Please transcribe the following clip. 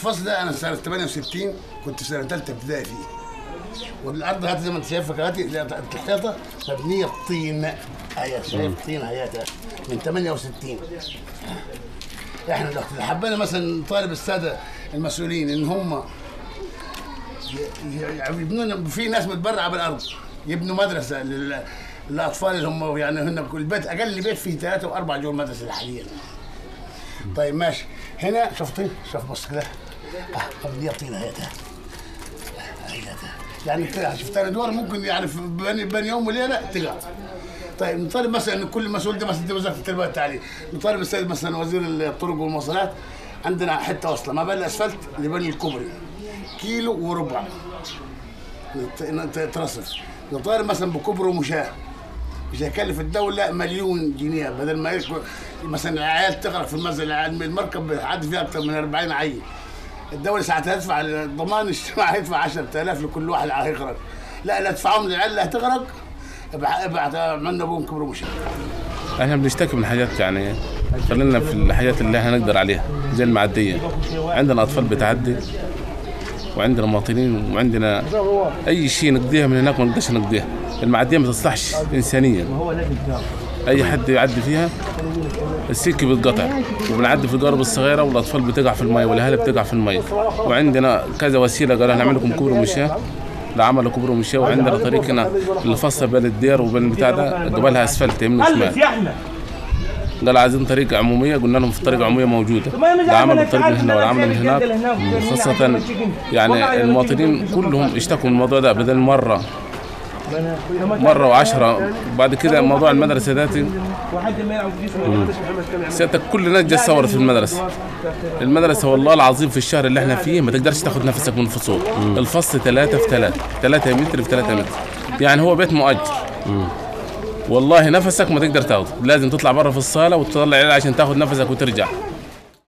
الفصل ده انا سنه 68 كنت سنه ثالثه ابتدائي فيه والارض هات زي ما انت شايفها هاتي الحيطه مبنيه بطين هي شايف طين هي من 68 احنا لو حبينا مثلا نطالب الساده المسؤولين ان هم ي- ي- يبنون في ناس متبرعه بالارض يبنوا مدرسه لل- للاطفال اللي هم يعني هن كل بيت اقل بيت فيه ثلاثه واربع جول مدرسه حاليا طيب ماشي هنا شفتي شوف بص كده آه، مبنيه طينه هي ده هي ده يعني كده شفت انا دور ممكن يعني في بين بين يوم وليله تقع طيب نطالب مثلا ان كل مسؤول ده مثلا دي وزاره التربيه والتعليم نطالب السيد مثلا وزير الطرق والمواصلات عندنا حته واصله ما بين الاسفلت لبني الكوبري كيلو وربع نت- نت- ترصف نطالب مثلا بكوبري ومشاه مش هيكلف الدولة مليون جنيه بدل ما يكون مثلا العيال تغرق في المنزل المركب بيعدي فيها أكثر من 40 عيل الدولة ساعتها تدفع الضمان الاجتماعي هيدفع 10000 لكل واحد هيغرق لا لا تدفعهم للعيال اللي هتغرق ابع- ابعت عملنا ابوهم كبر ومشى احنا بنشتكي من حاجات يعني خلينا في الحاجات اللي احنا نقدر عليها زي المعديه عندنا اطفال بتعدي وعندنا مواطنين وعندنا اي شيء نقضيها من هناك ما نقدرش نقضيها المعديه ما تصلحش انسانيا اي حد يعدي فيها السلك بيتقطع وبنعدي في القارب الصغيره والاطفال بتقع في الميه والاهالي بتقع في الميه وعندنا كذا وسيله قالوا هنعمل لكم كوبري مشاه لعملوا كوبري مشاه وعندنا طريقنا اللي فاصله بين الدير وبين البتاع ده قبلها اسفلت يمين وشمال قال عايزين طريقة عمومية قلنا لهم في طريقة عمومية موجودة لا عملوا الطريق من هنا ولا عملوا من هناك خاصة يعني المواطنين كلهم اشتكوا من الموضوع ده بدل مرة مرة وعشرة بعد كده موضوع المدرسة داتي سيادتك كل الناس جت صورت في المدرسة المدرسة والله العظيم في الشهر اللي احنا فيه ما تقدرش تاخد نفسك من الفصول الفصل ثلاثة في ثلاثة ثلاثة متر في ثلاثة متر يعني هو بيت مؤجر والله نفسك ما تقدر تاخده لازم تطلع بره في الصالة وتطلع العيال عشان تاخد نفسك وترجع